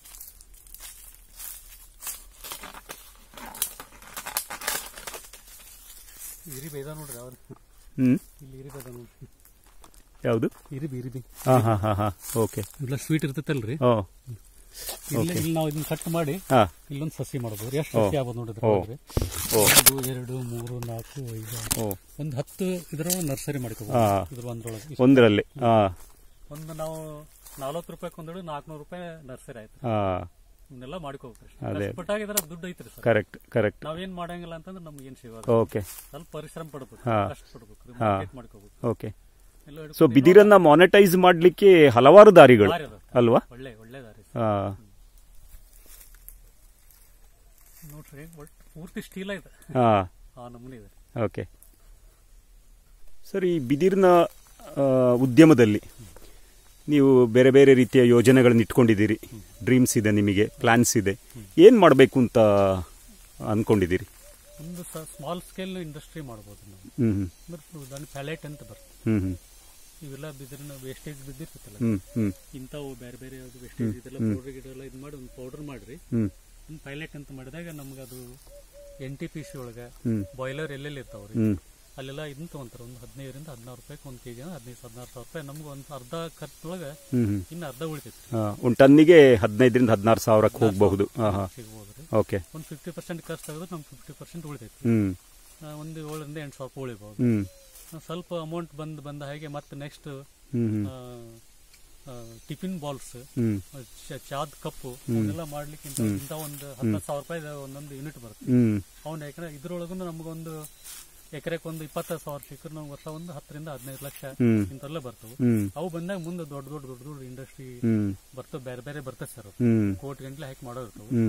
ಇರಿ ಬೇದ ನೋಡ್ರಿ ಅವ್ರು ಹ್ಮ್ ಇಲ್ಲಿ ಇರಿ ಬೇದ ನೋಡ್ರಿ ಯಾವುದು ಇರಿಬಿ ಇರಿಬಿ ಹಾ ಹಾ ಹಾ ಹಾ ಓಕೆ ಇಲ್ಲ ಸ್ವೀಟ್ ಇರ್ತೈತಲ್ರಿ ಓ ಇಲ್ಲಿ ಇಲ್ಲಿ ನಾವು ಇದನ್ನ ಕಟ್ ಮಾಡಿ ಹಾ ಇಲ್ಲೊಂದು ಸಸಿ ಮಾಡ್ಬೋದು ಎಷ್ಟು ಸಸಿ ಆಗ್ಬೋದು ನೋಡಿದ್ರೆ ಓ. ನೋಡ್ರಿ. ಓ ಒಂದು ಎರಡು ಮೂರು ನಾಲ್ಕು ಐದು ಓ ಒಂದು ಹತ್ತು ಇದ್ರೊಳಗೆ ನರ್ಸರಿ ಮಾಡ್ಕೋಬಹುದು ಹಾ ಇದ್ರ ಒಂದ್ರೊಳಗೆ ಒಂದರಲ್ಲಿ ಹಾ ಒಂದು ನಾವು ನಲ್ವತ್ತು ರೂಪಾಯಿ ಒಂದೊಳಗೆ ನಾಲ್ಕುನೂರು ರೂಪಾಯಿ ನರ್ಸರಿ ಆಯ್ತು ಹಾ ಇವನ್ನೆಲ್ಲ ಮಾಡ್ಕೋಬೇಕು ಅದೇ. ಕಷ್ಟಪಟ್ಟಾಗ ಇದ್ರ ದುಡ್ಡು ಐತ್ರಿ ಸರ್ ಕರೆಕ್ಟ್ ಕರೆಕ್ಟ್ ನಾವೇನ್ ಮಾಡಂಗಿಲ್ಲ ಅಂತಂದ್ರೆ ನಮ್ಗೆ ಏನ್ ಸಿಗೋದು ಓಕೆ ಸ್ವಲ್ಪ ಪರಿಶ್ರಮ ಪಡ್ಬೇಕು ಹಾ. ಕಷ್ಟ ಪಡ್ಬೇಕು ಹಾ. ಮಾರ್ಕೆಟ್ ಮಾಡ್ಕೋಬೇಕು ಓಕೆ ಎಲ್ಲ ಹಿಡ್ಕೊಂಡು ಸೊ ಬಿದಿರನ್ನ ಮಾನಿಟೈಸ್ ಮಾಡ್ಲಿಕ್ಕೆ ಹಲವಾರು ದಾರಿಗಳು ದಾರಿ ಅದ. ಅಲ್ವಾ ಒಳ್ಳೆ ಒಳ್ಳೆ ದಾರಿ ಹಾ ನೋಡ್ರಿ ಒಟ್ಟು ಪೂರ್ತಿ ಸ್ಟೀಲ ಇದೆ ಹಾ ಆ ನಮೂನಿ ಇದೆ ಓಕೆ ಸರ್ ಈ ಬಿದಿರಿನ ಆ, ಉದ್ಯಮದಲ್ಲಿ ನೀವು ಬೇರೆ ಬೇರೆ ರೀತಿಯ ಯೋಜನೆಗಳನ್ನು ಇಟ್ಕೊಂಡಿದ್ದೀರಿ ಡ್ರೀಮ್ಸ್ ಇದೆ ನಿಮಗೆ ಪ್ಲಾನ್ಸ್ ಇದೆ ಏನು ಮಾಡಬೇಕು ಅಂತ ಅನ್ಕೊಂಡಿದ್ದೀರಿ ಒಂದು ಸ್ಮಾಲ್ ಸ್ಕೇಲ್ ಇಂಡಸ್ಟ್ರಿ ಮಾಡ್ಬೋದು ನಾವು ಹ್ಮ್ ಹ್ಮ್ ಅಂದ್ರೆ ಉದಾಹರಣೆ ಪ್ಯಾಲೆಟ್ ಅಂತ ಬರ್ತದೆ ಹ್ಮ್ ಹ್ಮ್ ಇವೆಲ್ಲ ಬಿದಿರಿನ ವೇಸ್ಟೇಜ್ ಬಿದ್ದಿರ್ತೈತಲ್ಲ ಹ್ಮ್ ಹ್ಮ್ ಇಂಥವು ಬೇರೆ ಬೇರೆ ವೇಸ್ಟೇಜ್ ಇದೆಲ್ಲ ಪೌಡರ್ ಗಿಡ ಇದು ಮಾಡಿ ಒಂದು ಪೌಡರ್ ಮಾಡ್ರಿ ಹ್ಮ್ ಒಂದು ಪೈಲಟ್ ಅಂತ ಮಾಡಿದಾಗ ನಮ್ಗೆ ಅದು ಎನ್ ಟಿ ಪಿ ಸಿ ಒಳಗೆ ಹ್ಮ್ ಬಾಯ್ಲರ್ ಎಲ್ಲೆಲ್ಲಿ ಇರ್ತಾವ್ರಿ ಹ್ಮ್ ಅಲ್ಲೆಲ್ಲ ಇದನ್ನ ತಗೊಂತಾರೆ ಒಂದು ಹದಿನೈದರಿಂದ ಹದಿನಾರು ರೂಪಾಯಿ ಒಂದು ಕೆಜಿ ಹದಿನೈದು ಹದಿನಾರು ಸಾವಿರ ರೂಪಾಯಿ ನಮ್ಗೆ ಒಂದು ಅರ್ಧ ಖರ್ಚೊಳಗೆ ಹ್ಮ್ ಹ್ಮ್ ಇನ್ನು ಅರ್ಧ ಉಳಿತೈತಿ ಆ, ಒಂದು ಟನ್ನಿಗೆ ಹದಿನೈದರಿಂದ ಹದಿನಾರು ಸಾವಿರಕ್ಕೆ ಹೋಗಬಹುದು ಹಾಂ ಹಾಂ ಸಿಗ್ಬೋದು ರೀ ಓಕೆ ಒಂದು ಫಿಫ್ಟಿ ಪರ್ಸೆಂಟ್ ಖರ್ಚು ತೆಗೆದ್ರೆ ನಮ್ಗೆ ಫಿಫ್ಟಿ ಪರ್ಸೆಂಟ್ ಉಳಿತೈತಿ ಹ್ಮ್ ಆ, ಒಂದು ಏಳರಿಂದ ಎಂಟು ಸಾವಿರ ರೂಪಾಯಿ ಉಳಿಬೋದು ಹ್ಮ್ ಆ, ಸ್ವಲ್ಪ ಅಮೌಂಟ್ ಬಂದು ಬಂದ ಹಾಗೆ ಮತ್ತೆ ನೆಕ್ಸ್ಟ್ ಹ್ಮ್ ಹ್ಮ್ ಟಿಫಿನ್ ಬಾಲ್ಸ್ ಹ್ಮ್ ಚಾದ್ ಕಪ್ಪು ಅವನ್ನೆಲ್ಲ ಮಾಡ್ಲಿಕ್ಕೆ ಇಂಥ ಇಂಥ ಒಂದು ಹತ್ತು ಸಾವಿರ ರೂಪಾಯಿ ಒಂದೊಂದು ಯೂನಿಟ್ ಬರುತ್ತೆ ಹ್ಮ್ ಅವ್ನ ಯಾಕಂದ್ರೆ ಇದ್ರೊಳಗೂ ನಮಗೊಂದು ಎಕರೆಗೆ ಒಂದು ಇಪ್ಪತ್ತು ಸಾವಿರ ಸಿಕ್ಕರೆ ನಾವು ವರ್ಷ ಒಂದು ಹತ್ತರಿಂದ ಹದಿನೈದು ಲಕ್ಷ ಹ್ಮ್ ಇಂಥವೆಲ್ಲ ಬರ್ತವೆ ಹ್ಮ್ ಅವು ಬಂದಾಗ ಮುಂದೆ ದೊಡ್ಡ ದೊಡ್ಡ ದೊಡ್ಡ ದೊಡ್ಡ ಇಂಡಸ್ಟ್ರಿ ಹ್ಮ್ ಬರ್ತವೆ ಬೇರೆ ಬೇರೆ ಬರ್ತದೆ ಸರ್ ಹ್ಮ್ ಕೋಟಿ ಗಂಟ್ಲೆ ಹಾಕಿ ಮಾಡೋ ಇರ್ತವೆ ಹ್ಮ್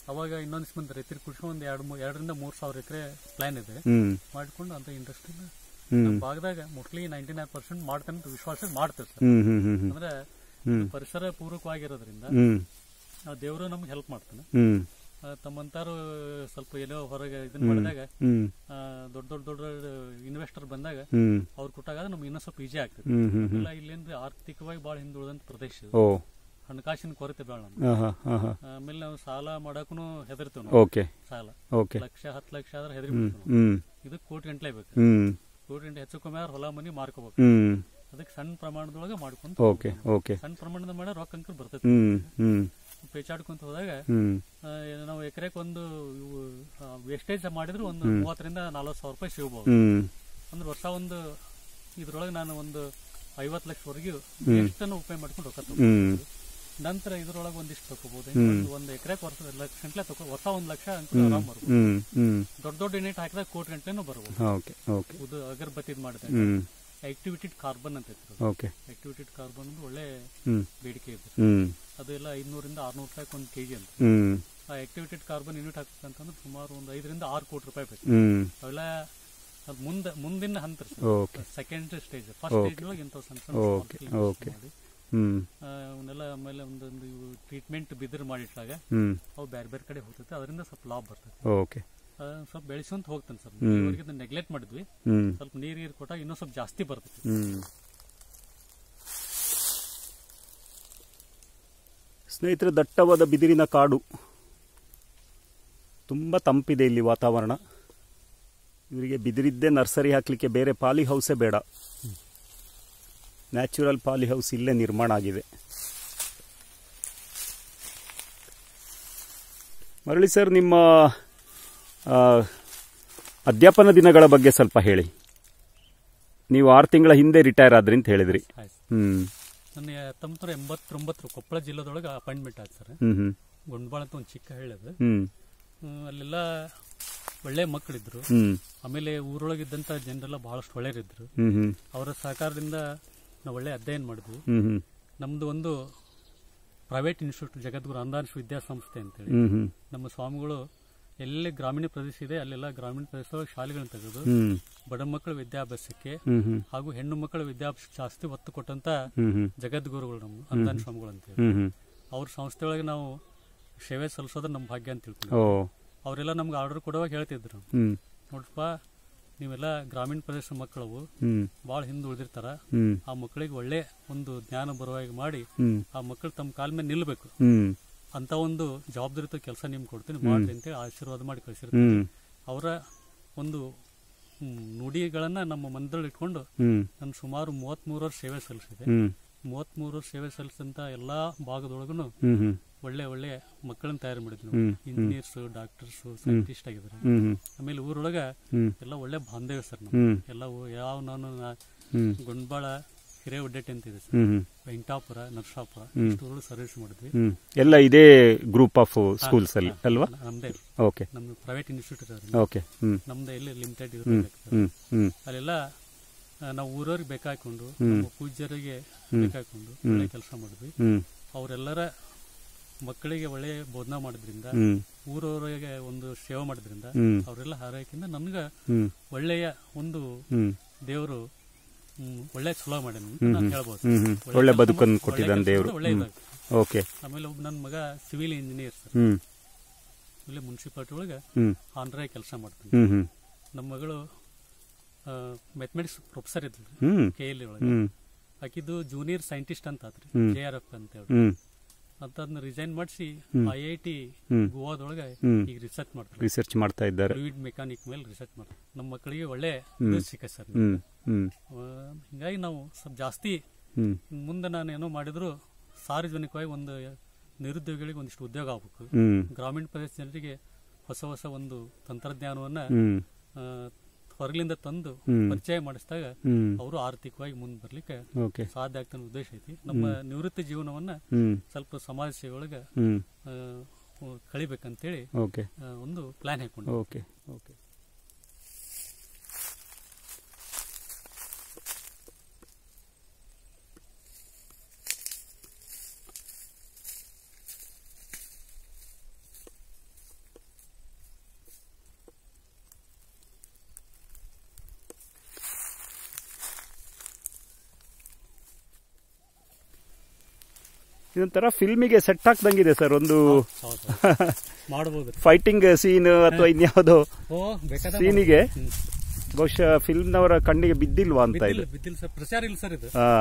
ಅವಾಗ ಇನ್ನೊಂದಿಷ್ಟು ಮಂದಿ ರೈತರು ಖುಷಿ ಒಂದು ಎರಡು ಮೂ- ಎರಡರಿಂದ ಮೂರು ಸಾವಿರ ಎಕರೆ ಪ್ಲಾನ್ ಇದೆ ಹ್ಮ್ ಮಾಡ್ಕೊಂಡು ಅಂತ ಇಂಡಸ್ಟ್ರಿನ ಹ್ಮ್ ನಮ್ಮ ಭಾಗದಾಗ ಮೋಸ್ಟ್ಲಿ ನೈಂಟಿ ನೈನ್ ಪರ್ಸೆಂಟ್ ಮಾಡ್ತಾನೆ ಅಂತ ವಿಶ್ವಾಸ ಮಾಡ್ತೇವೆ ಸರ್ ಹ್ಮ್ ಹ್ಮ್ ಹ್ಮ್ ಹ್ಮ್ ಅಂದ್ರೆ ಹ್ಮ್. ಇದು ಪರಿಸರ ಪೂರಕವಾಗಿರೋದ್ರಿಂದ ಹ್ಮ್ ಆ ದೇವರು ನಮ್ಗೆ ಹೆಲ್ಪ್ ಮಾಡ್ತಾನೆ ಹ್ಮ್ ಆ, ತಮ್ಮಂತಾರು ಸ್ವಲ್ಪ ಎಲ್ಲೋ ಹೊರಗೆ ಇದನ್ನ ಮಾಡಿದಾಗ ಹ್ಮ್ ಆ, ದೊಡ್ಡ ದೊಡ್ಡ ದೊಡ್ಡ ಇನ್ವೆಸ್ಟರ್ ಬಂದಾಗ ಹ್ಮ್ ಅವ್ರು ಕೊಟ್ಟಾಗ ನಮ್ಗೆ ಇನ್ನೂ ಸ್ವಲ್ಪ ಈಜಿ ಆಗ್ತದೆ ಹ್ಮ್ ಹ್ಮ್ ಹ್ಮ್ ಇಲ್ಲ ಇಲ್ಲೇನ್ರಿ ಆರ್ಥಿಕವಾಗಿ ಭಾಳ ಹಿಂದುಳಿದಂತ ಪ್ರದೇಶ ಇದು. ಓ ಹಣಕಾಸಿನ ಕೊರತೆ ಬೇಡ ನಮ್ಗೆ ಹಾ ಹಾ ಹಾ ಹಾ ಆಮೇಲೆ ನಾವು ಸಾಲ ಮಾಡಕ್ಕೂ ಹೆದರ್ತೀವಿ ನಾವು ಓಕೆ ಸಾಲ ಓಕೆ ಲಕ್ಷ ಹತ್ತು ಲಕ್ಷ ಆದ್ರೆ ಹೆದರಿ ಹ್ಮ್ ಬಿಡ್ತೀವಿ ನಾವು. ಹ್ಮ್ ಇದಕ್ಕೆ ಕೋಟಿ ಗಂಟ್ಲೆ ಬೇಕು ಹ್ಮ್ ಕೋಟಿ ಗಂಟೆ ಹೆಚ್ಚು ಕಮ್ಮಿ ಆದ್ರೆ ಹೊಲ ಮನಿ ಮಾರ್ಕೋಬೇಕು ಹ್ಮ್ ಅದಕ್ಕೆ ಸಣ್ಣ ಪ್ರಮಾಣದೊಳಗೆ ಮಾಡ್ಕೊಂತ ಓಕೆ ಓಕೆ ಸಣ್ಣ ಪ್ರಮಾಣದ ಮಾಡ ರೊಕ್ಕ ಅಂಕರ್ ಬರ್ತೈತಿ ಹ್ಮ್ ಹ್ಮ್ ಪೇಚಾಡ್ಕೊಂತ ಹೋದಾಗ ಹ್ಮ್ ಆ, ನಾವು ಎಕರೆಗೆ ಒಂದು ವೇಸ್ಟೇಜ್ ಮಾಡಿದ್ರು ಒಂದು ಮೂವತ್ತರಿಂದ ನಲ್ವತ್ತು ಸಾವಿರ ರೂಪಾಯಿ ಸಿಗಬಹುದು ಹ್ಮ್ ಅಂದ್ರೆ ವರ್ಷ ಒಂದು ಇದ್ರೊಳಗೆ ನಾನು ಒಂದು ಐವತ್ತು ಲಕ್ಷವರೆಗೂ ಎಷ್ಟನ್ನು ಉಪಯೋಗ ಮಾಡ್ಕೊಂಡು ರೊಕ್ಕ ತಗೋ ಹ್ಮ್ ನಂತರ ಇದ್ರೊಳಗೆ ಒಂದಿಷ್ಟು ತಗೋಬಹುದು ಒಂದು ಒಂದು ಎಕರೆಗೆ ವರ್ಷ ಲಕ್ಷ ಗಂಟ್ಲೆ ತಗೋ ವರ್ಷ ಒಂದು ಲಕ್ಷ ಅಂತ ಆರಾಮ್ ಬರ್ಬೋದು ಹ್ಮ್ ಹ್ಮ್ ದೊಡ್ಡ ದೊಡ್ಡ ಯೂನಿಟ್ ಹಾಕಿದಾಗ ಕೋಟಿ ಗಂಟ್ಲೆನೂ ಬರ್ಬೋದು ಓಕೆ ಓಕೆ ಇದು ಅಗರಬತ್ತಿದ್ ಮಾಡಿದಾಗ ಹ್ಮ್ ಆಕ್ಟಿವಿಟೆಡ್ ಕಾರ್ಬನ್ ಅಂತ ಇತ್ತು ಓಕೆ ಆಕ್ಟಿವಿಟೆಡ್ ಕಾರ್ಬನ್ ಅಂದ್ರೆ ಒಳ್ಳೆ ಹ್ಮ್ ಬೇಡಿಕೆ ಇದೆ ಹ್ಮ್ ಅದೆಲ್ಲ ಐನೂರಿಂದ ಆರ್ನೂರು ರೂಪಾಯಿ ಒಂದು ಕೆಜಿ ಅಂತ ಹ್ಮ್ ಆ ಆಕ್ಟಿವಿಟೆಡ್ ಕಾರ್ಬನ್ ಯೂನಿಟ್ ಹಾಕ್ಬೇಕಂತಂದ್ರೆ ಸುಮಾರು ಒಂದು ಐದರಿಂದ ಆರು ಕೋಟಿ ರೂಪಾಯಿ ಬೇಕು ಹ್ಮ್ ಅವೆಲ್ಲ ಅದು ಮುಂದೆ ಮುಂದಿನ ಹಂತ okay second stage first stage ಒಳಗೆ ಇಂಥವು ಸಣ್ಣ ಸಣ್ಣ Okay, small scale okay. ಮಾಡಿ ಹ್ಮ್ ಆ, ಅವನ್ನೆಲ್ಲ ಆಮೇಲೆ ಒಂದೊಂದು ಇವು ಟ್ರೀಟ್ಮೆಂಟ್ ಬಿದಿರು ಮಾಡಿಟ್ಟಾಗ ಹ್ಮ್ ಅವು ಬೇರೆ ಬೇರೆ ಕಡೆ ಹೋಗ್ತೈತೆ ಅದರಿಂದ ಸ್ವಲ್ಪ ಲಾಭ ಬರ್ತೈತೆ ಓಕೆ ಆ, ಸ್ವಲ್ಪ ಬೆಳೆಸ್ಕೊಂತ ಹೋಗ್ತಾನೆ ಸರ್ ಹ್ಮ್. ಇವರಿಗೆ ನೆಗ್ಲೆಕ್ಟ್ ಮಾಡಿದ್ವಿ ಹ್ಮ್ ಸ್ವಲ್ಪ ನೀರು ಗೀರು ಕೊಟ್ಟಾಗ ಇನ್ನೂ ಸ್ವಲ್ಪ ಜಾಸ್ತಿ ಬರ್ತೈತೆ ಹ್ಮ್ ಸ್ನೇಹಿತರೆ ದಟ್ಟವಾದ ಬಿದಿರಿನ ಕಾಡು ತುಂಬ ತಂಪಿದೆ ಇಲ್ಲಿ ವಾತಾವರಣ ಇವರಿಗೆ ಬಿದಿರಿದ್ದೇ ನರ್ಸರಿ ಹಾಕಲಿಕ್ಕೆ ಬೇರೆ ಪಾಲಿ ಹೌಸೇ ಬೇಡ ನ್ಯಾಚುರಲ್ ಪಾಲಿ ಹೌಸ್ ಇಲ್ಲೇ ನಿರ್ಮಾಣ ಆಗಿದೆ ಮರಳಿ ಸರ್ ನಿಮ್ಮ ಆ, ಅಧ್ಯಾಪನ ದಿನಗಳ ಬಗ್ಗೆ ಸ್ವಲ್ಪ ಹೇಳಿ ನೀವು ಆರು ತಿಂಗಳ ಹಿಂದೆ ರಿಟೈರ್ ಆದ್ರಿ ಅಂತ ಹೇಳಿದ್ರಿ ಆಯ್ತು ಹ್ಮ್ ನನಗೆ ಹತ್ತೊಂಬತ್ತು ನೂರ ಎಂಬತ್ತೊಂಬತ್ತರ ಕೊಪ್ಪಳ ಜಿಲ್ಲೆದೊಳಗೆ ಅಪಾಯಿಂಟ್ಮೆಂಟ್ ಆಯ್ತು ಸರ್ ಹ್ಮ್ ಹ್ಮ್ ಗೊಂಡ್ಬಾಳ ಅಂತ ಒಂದು ಚಿಕ್ಕ ಹಳ್ಳಿ ಅದು ಹ್ಮ್ ಹ್ಮ್, ಅಲ್ಲೆಲ್ಲ ಒಳ್ಳೆ ಮಕ್ಕಳಿದ್ರು ಹ್ಮ್ ಆಮೇಲೆ ಊರೊಳಗಿದ್ದಂಥ ಜನರೆಲ್ಲ ಬಹಳಷ್ಟು ಒಳ್ಳೆಯರಿದ್ರು ಹ್ಮ್ ಹ್ಮ್ ಅವರ ಸಹಕಾರದಿಂದ ನಾವು ಒಳ್ಳೆ ಅಧ್ಯಯನ ಮಾಡಿದ್ವಿ ಹ್ಮ್ ಹ್ಮ್ ನಮ್ದು ಒಂದು ಪ್ರೈವೇಟ್ ಇನ್ಸ್ಟಿಟ್ಯೂಟ್ ಜಗದ್ಗುರು ಅಂಧಾಂಶ ವಿದ್ಯಾಸಂಸ್ಥೆ ಅಂತೇಳಿ ಹ್ಮ್ ಹ್ಮ್ ನಮ್ಮ ಸ್ವಾಮಿಗಳು ಎಲ್ಲಿ ಗ್ರಾಮೀಣ ಪ್ರದೇಶ ಇದೆ ಅಲ್ಲೆಲ್ಲ ಗ್ರಾಮೀಣ ಪ್ರದೇಶದೊಳಗೆ ಶಾಲೆಗಳನ್ನ ತೆಗೆದು ಹ್ಮ್ ಬಡ ಮಕ್ಕಳ ವಿದ್ಯಾಭ್ಯಾಸಕ್ಕೆ ಹ್ಮ್ ಹ್ಮ್ ಹಾಗೂ ಹೆಣ್ಣು ಮಕ್ಕಳ ವಿದ್ಯಾಭ್ಯಾಸ ಜಾಸ್ತಿ ಒತ್ತು ಕೊಟ್ಟಂತ ಹ್ಮ್ ಹ್ಮ್ ಜಗದ್ಗುರುಗಳು ನಮ್ಮ ಅಂಧಾಂಶ ಸ್ವಾಮಿಗಳು ಅಂತೇಳಿ ಹ್ಮ್ ಹ್ಮ್ ಅವ್ರ ಸಂಸ್ಥೆಯೊಳಗೆ ನಾವು ಸೇವೆ ಸಲ್ಲಿಸೋದು ನಮ್ಮ ಭಾಗ್ಯ ಅಂತ ತಿಳ್ಕೊಂಡು ಓ ಅವರೆಲ್ಲ ನಮ್ಗೆ ಆರ್ಡರ್ ಕೊಡುವಾಗ ಹೇಳ್ತಿದ್ರು ಹ್ಮ್ ನೋಡ್ರಪ್ಪ ನೀವೆಲ್ಲ ಗ್ರಾಮೀಣ ಪ್ರದೇಶ ಮಕ್ಕಳವು ಹ್ಮ್ ಭಾಳ ಹಿಂದೆ ಉಳಿದಿರ್ತಾರ ಹ್ಮ್ ಆ ಮಕ್ಕಳಿಗೆ ಒಳ್ಳೆ ಒಂದು ಜ್ಞಾನ ಬರುವಾಗಿ ಮಾಡಿ ಹ್ಮ್ ಆ ಮಕ್ಕಳು ತಮ್ಮ ಕಾಲ ಮೇಲೆ ನಿಲ್ಲಬೇಕು ಹ್ಮ್ ಅಂತ ಒಂದು ಜವಾಬ್ದಾರಿತ ಕೆಲಸ ನಿಮ್ಗೆ ಕೊಡ್ತೀನಿ ಮಾಡ್ರಿ ಅಂತೇಳಿ ಆಶೀರ್ವಾದ ಮಾಡಿ ಕಳಿಸಿರ್ತೀನಿ ಹ್ಮ್ ಅವರ ಒಂದು ಹ್ಮ್, ನುಡಿಗಳನ್ನ ನಮ್ಮ ಮನದಲ್ಲಿ ಇಟ್ಕೊಂಡು ಹ್ಮ್ ನಾನು ಸುಮಾರು ಮೂವತ್ಮೂರು ವರ್ಷ ಸೇವೆ ಸಲ್ಲಿಸಿದೆ ಹ್ಮ್ ಮೂವತ್ಮೂರು ವರ್ಷ ಸೇವೆ ಸಲ್ಲಿಸಿದಂತ ಎಲ್ಲಾ ಭಾಗದೊಳಗೂ ಹ್ಮ್ ಹ್ಮ್ ಒಳ್ಳೆ ಒಳ್ಳೆ ಮಕ್ಕಳನ್ನ ತಯಾರು ಮಾಡಿದ್ವಿ ಹ್ಮ್, ಇಂಜಿನಿಯರ್ಸ್ ಡಾಕ್ಟರ್ಸ್ ಸೈಂಟಿಸ್ಟ್ ಆಗಿದ್ದಾರೆ ಹ್ಮ್ ಹ್ಮ್ ಆಮೇಲೆ ಊರೊಳಗ ಹ್ಮ್ ಎಲ್ಲ ಒಳ್ಳೆ ಬಾಂಧವ್ಯ ಸರ್ ನಾವು ಹ್ಮ್ ಎಲ್ಲ ಊ- ಯಾವ ನಾನು ನಾ- ಹ್ಮ್ ಗೊಂಡ್ಬಾಳ ಹಿರೇವಡ್ಡೆಟ್ಟಿ ಅಂತ ಇದೆ ಸರ್ ಹ್ಮ್ ಹ್ಮ್ ವೆಂಕಟಾಪುರ ನರ್ಸಾಪುರ ಹ್ಮ್. ಇಷ್ಟು ಸರ್ವಿಸ್ ಮಾಡಿದ್ವಿ ಹ್ಮ್ ಎಲ್ಲ ಇದೇ ಗ್ರೂಪ್ ಆಫ್ ಸ್ಕೂಲ್ಸ್ ಅಲ್ಲಿ ಅಲ್ವಾ ನಮ್ದೇ ಓಕೆ ನಮ್ದು ಪ್ರೈವೇಟ್ ಇನ್ಸ್ಟಿಟ್ಯೂಟ್ ಅದ ಓಕೆ ಹ್ಮ್ ನಮ್ದು ಎಲ್ಲಿ ಲಿಮಿಟೆಡ್ ಹ್ಮ್ ಹ್ಮ್ ಹ್ಮ್ ಅಲ್ಲೆಲ್ಲ ಆ, ನಾವು ಊರವ್ರಿಗೆ ಬೇಕಾಕೊಂಡು ಹ್ಮ್. ನಮ್ಮ ಪೂಜ್ಯರಿಗೆ ಬೇಕಾಕೊಂಡು ಒಳ್ಳೆ ಕೆಲಸ ಮಾಡಿದ್ವಿ ಹ್ಮ್ ಅವರೆಲ್ಲರ ಮಕ್ಕಳಿಗೆ ಒಳ್ಳೆ ಬೋಧನಾ ಮಾಡೋದ್ರಿಂದ ಹ್ಮ್ ಊರವರಿಗೆ ಒಂದು ಸೇವೆ ಮಾಡೋದ್ರಿಂದ ಹ್ಮ್ ಅವರೆಲ್ಲ ಹಾರೈಕೆಯಿಂದ ನನ್ಗೆ ಹ್ಮ್ ಒಳ್ಳೆಯ ಒಂದು ಹ್ಮ್ ದೇವರು ಹ್ಮ್, ಒಳ್ಳೆ ಚಲೋ ಮಾಡ್ಯಾನ ಅಂತ ಹ್ಮ್ ನಾನು ಹ್ಮ್ ಹೇಳ್ಬೋದು ಹ್ಮ್ ಹ್ಮ್ ಒಳ್ಳೆ ಒಳ್ಳೆ ಕೆಲ್ಸ ಬದುಕನ್ನು ಮಾಡಿ- ಕೊಟ್ಟಿದ್ದಾನೆ ಒಳ್ಳೆ ದೇವರು ಕೆಲ್ಸ ಒಳ್ಳೆ ಇದಾಗ್ತದೆ. ಓಕೆ ಆಮೇಲೆ ಒಬ್ಬ ನನ್ನ ಮಗ ಸಿವಿಲ್ ಇಂಜಿನಿಯರ್ ಸರ್ ಹ್ಮ್ ಇಲ್ಲೇ ಮುನ್ಸಿಪಾಲಿಟಿ ಒಳಗೆ ಹ್ಮ್ ಆನ್ರಾಯ್ ಕೆಲಸ ಮಾಡ್ತಾನೆ ಹ್ಮ್ ಹ್ಮ್ ನಮ್ಮ ಮಗಳು ಮ್ಯಾಥಮೆಟಿಕ್ಸ್ ಪ್ರೊಫೆಸರ್ ಇದ್ಲು ಹ್ಮ್ ಕೆ ಎಲ್ ಒಳಗೆ ಹ್ಮ್ ಆಕಿದ್ದು ಜೂನಿಯರ್ ಸೈಂಟಿಸ್ಟ್ ಅಂತ ಆತ್ರಿ ಹ್ಮ್. ಜೆ ಆರ್ ಎಫ್ ಅಂತ ಹೇಳಿ ಹ್ಮ್ ಅಂತ ಅದನ್ನ ರಿಸೈನ್ ಮಾಡಿಸಿ ಹ್ಮ್. ಐ ಐ ಟಿ ಹ್ಮ್. ಗೋವಾದೊಳಗೆ ಹ್ಮ್ ಈಗ ರಿಸರ್ಚ್ ಮಾಡ್ತಾರೆ ರಿಸರ್ಚ್ ಮಾಡ್ತಾ ಇದ್ದಾರೆ ಫ್ಲೂಯಿಡ್ ಮೆಕ್ಯಾನಿಕ್ ಮೇಲೆ ರಿಸರ್ಚ್ ಮಾಡ್ತಾರೆ ನಮ್ಮ ಮಕ್ಕಳಿಗೆ ಒಳ್ಳೆ ಹ್ಮ್. ಇದು ಸಿಕ್ಕ ಸರ್ ಹ್ಮ್ ಹ್ಮ್ ಹಿಂಗಾಗಿ ನಾವು ಸ್ವಲ್ಪ ಜಾಸ್ತಿ ಹ್ಮ್ ಮುಂದೆ ನಾನು ಏನೋ ಮಾಡಿದ್ರು ಸಾರ್ವಜನಿಕವಾಗಿ ಒಂದು ನಿರುದ್ಯೋಗಿಗಳಿಗೆ ಒಂದಿಷ್ಟು ಉದ್ಯೋಗ ಆಗ್ಬೇಕು ಹ್ಮ್ ಗ್ರಾಮೀಣ ಪ್ರದೇಶ ಜನರಿಗೆ ಹೊಸ ಹೊಸ ಒಂದು ತಂತ್ರಜ್ಞಾನವನ್ನ ಹ್ಮ್ ಆ, ಹೊರಗಿಂದ ತಂದು ಹ್ಮ್. ಪರಿಚಯ ಮಾಡಿಸಿದಾಗ ಹ್ಮ್ ಅವರು ಆರ್ಥಿಕವಾಗಿ ಮುಂದೆ ಬರ್ಲಿಕ್ಕೆ ಓಕೆ ಸಾಧ್ಯ ಆಗ್ತಾನೆ ಉದ್ದೇಶ ಐತಿ ನಮ್ಮ ನಿವೃತ್ತಿ ಜೀವನವನ್ನ ಹ್ಮ್ ಸ್ವಲ್ಪ ಸಮಾಜ ಸೇವೆ ಒಳಗೆ ಹ್ಮ್ ಆ, ಕಳಿಬೇಕಂತೇಳಿ ಓಕೆ ಆ, ಒಂದು ಪ್ಲಾನ್ ಹಾಕೊಂಡು ಓಕೆ ಓಕೆ ಇದೊಂಥರ ಫಿಲ್ಮಿಗೆ ಸೆಟ್ ಹಾಕ್ದಂಗಿದೆ ಸರ್ ಒಂದು ಹೌದು ಮಾಡ್ಬೋದು ರೀ ಫೈಟಿಂಗ್ ಸೀನ್ ಅಥವಾ ಇನ್ಯಾವುದೋ ಓ ಬೇಕಾದ ಸೀನಿಗೆ ಬಹುಶಃ ಫಿಲ್ಮ್ನವರ ಕಣ್ಣಿಗೆ ಬಿದ್ದಿಲ್ವಾ ಅಂತ ಬಿದ್ದಿಲ್ಲ ಇದು ಬಿದ್ದಿಲ್ಲ ಸರ್ ಪ್ರಚಾರ ಇಲ್ಲ ಸರ್ ಇದು ಹಾ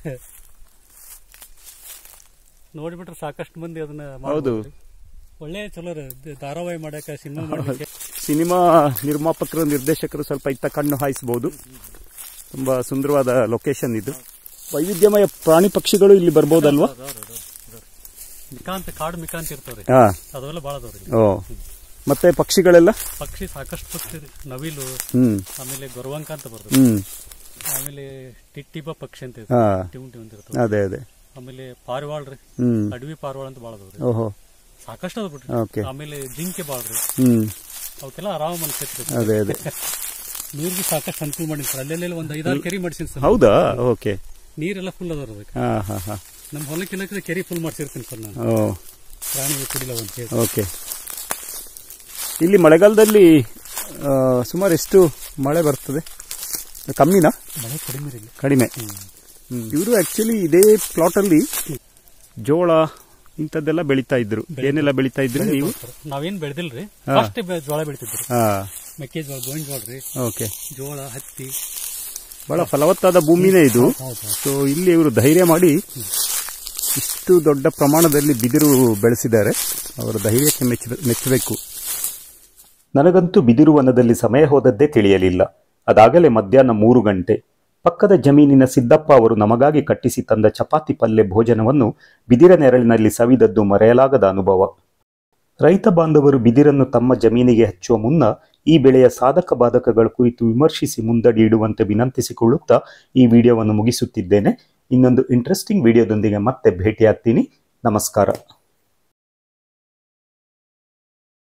ನೋಡಿಬಿಟ್ರೆ ಸಾಕಷ್ಟು ಮಂದಿ ಅದನ್ನ ಹೌದು. ಮಾಡ್ಬೋದು ರೀ. ಒಳ್ಳೆ ಚಲೋ ರೀ ಇದು ಧಾರಾವಾಹಿ ಮಾಡಕ್ಕೆ ಸಿನಿಮಾ ಮಾಡಲಿಕ್ಕೆ ಸಿನಿಮಾ ನಿರ್ಮಾಪಕರು ನಿರ್ದೇಶಕರು ಸ್ವಲ್ಪ ಇತ್ತ ಕಣ್ಣು ಹಾಯಿಸಬಹುದು ತುಂಬಾ ಸುಂದರವಾದ ಲೊಕೇಶನ್ ಇದು ವೈವಿಧ್ಯಮಯ ಪ್ರಾಣಿ ಪಕ್ಷಿಗಳು ಇಲ್ಲಿ ಬರ್ಬೋದಲ್ವಾ ಮಿಕಾಂತ್ ಕಾಡು ಮಿಕಾಂತ್ ಇರ್ತಾವ್ರಿ ಹಾ ಅದೆಲ್ಲ ಭಾಳ ಅದಾವ್ರಿ ಓ ಮತ್ತೆ ಪಕ್ಷಿಗಳೆಲ್ಲ ಪಕ್ಷಿ ಸಾಕಷ್ಟು ಪಕ್ಷಿ ರೀ ನವಿಲು ಹ್ಮ್ ಆಮೇಲೆ ಗೊರವಂಕ ಅಂತ ಬರ್ತದೆ ಹ್ಮ್ ಆಮೇಲೆ ಟಿಟ್ಟಿಬ ಪಕ್ಷಿ ಅಂತ ಹಾ ಇರ್ತದೆ ಟಿವ್ ಟಿವ್ ಅಂತ ಇರ್ತದೆ ಅದೇ ಅದೇ ಆಮೇಲೆ ಪಾರಿವಾಳ ರೀ ಹ್ಮ್ ಅಡವಿ ಪಾರಿವಾಳ ಅಂತ ಭಾಳ ಅದಾವ್ರಿ ಓಹೋ ಸಾಕಷ್ಟು ಅದ ಬಿಡ್ರಿ ಓಕೆ ಆಮೇಲೆ ಜಿಂಕೆ ಭಾಳ ರೀ ಹ್ಮ್ ಅವಕ್ಕೆಲ್ಲ ಆರಾಮ ಅನ್ಸೈತ್ರಿ ಅದೇ ಅದೇ ನೀರ್ಗೆ ಸಾಕಷ್ಟು ಅನುಕೂಲ ಮಾಡೀನಿ ಸರ್ ಅಲ್ಲೆಲ್ಲ ಒಂದ್ ಐದಾರು ಕೆರೆ ಮಾಡ್ಸೀನಿ ಸರ್ ಹೌದಾ ಓಕೆ ನೀರೆಲ್ಲ ಫುಲ್ ಅದಾರ ಅದಕ್ಕೆ ಹಾ ಹಾ ಹಾ ನಮ್ಮ ಹೊಲಕ್ಕಿಲ್ಲಕ್ಕೆ ಕೆರೆ ಫುಲ್ ಮಾಡ್ಸಿರ್ತೀನಿ ಸರ್ ನಾನು ಓ ಪ್ರಾಣಿಗೆ ಕುಡಿಲ್ಲ ಅಂತ ಹೇಳಿ ಓಕೆ ಇಲ್ಲಿ ಮಳೆಗಾಲದಲ್ಲಿ ಆ, ಸುಮಾರು ಎಷ್ಟು ಮಳೆ ಬರ್ತದೆ ಕಮ್ಮಿನಾ ಮಳೆ ಕಡಿಮೆ ರೀ ಇಲ್ಲಿ. ಕಡಿಮೆ ಇವರು ಆಕ್ಚುಲಿ ಇದೇ ಪ್ಲಾಟ್ ಅಲ್ಲಿ ಜೋಳ ಇಂಥದ್ದೆಲ್ಲ ಬೆಳಿತಾ ಇದ್ರು ಏನೆಲ್ಲ ಬೆಳಿತಾ ಇದ್ರು ನೀವು ಸರ್, ನಾವೇನ್ ಬೆಳೆದಿಲ್ರಿ ಹಾ. ಫಸ್ಟ್ ಜೋಳ ಬೆಳಿತಿದ್ರಿ ಹಾ ಮೆಕ್ಕೆಜೋಳ ಗೋವಿನ ಜೋಳ ರೀ ಓಕೆ ಜೋಳ ಹತ್ತಿ ಬಹಳ ಫಲವತ್ತಾದ ಭೂಮಿನೇ ಇದು ಹೌದು ಸೊ ಇಲ್ಲಿ ಇವರು ಧೈರ್ಯ ಮಾಡಿ ಇಷ್ಟು ದೊಡ್ಡ ಪ್ರಮಾಣದಲ್ಲಿ ಬಿದಿರು ಬೆಳೆಸಿದ್ದಾರೆ ಅವರ ಧೈರ್ಯಕ್ಕೆ ಮೆಚ್ಚ ಮೆಚ್ಚಬೇಕು ನನಗಂತೂ ಬಿದಿರು ವನದಲ್ಲಿ ಸಮಯ ಹೋದದ್ದೇ ತಿಳಿಯಲಿಲ್ಲ ಅದಾಗಲೇ ಮಧ್ಯಾಹ್ನ ಮೂರು ಗಂಟೆ ಪಕ್ಕದ ಜಮೀನಿನ ಸಿದ್ದಪ್ಪ ಅವರು ನಮಗಾಗಿ ಕಟ್ಟಿಸಿ ತಂದ ಚಪಾತಿ ಪಲ್ಯ ಭೋಜನವನ್ನು ಬಿದಿರ ನೆರಳಿನಲ್ಲಿ ಸವಿದದ್ದು ಮರೆಯಲಾಗದ ಅನುಭವ ರೈತ ಬಾಂಧವರು ಬಿದಿರನ್ನು ತಮ್ಮ ಜಮೀನಿಗೆ ಹಚ್ಚುವ ಮುನ್ನ ಈ ಬೆಳೆಯ ಸಾಧಕ ಬಾಧಕಗಳ ಕುರಿತು ವಿಮರ್ಶಿಸಿ ಮುಂದಡಿ ಇಡುವಂತೆ ವಿನಂತಿಸಿಕೊಳ್ಳುತ್ತಾ ಈ ವಿಡಿಯೋವನ್ನು ಮುಗಿಸುತ್ತಿದ್ದೇನೆ ಇನ್ನೊಂದು ಇಂಟ್ರೆಸ್ಟಿಂಗ್ ವಿಡಿಯೋದೊಂದಿಗೆ ಮತ್ತೆ ಭೇಟಿಯಾಗ್ತೀನಿ ನಮಸ್ಕಾರ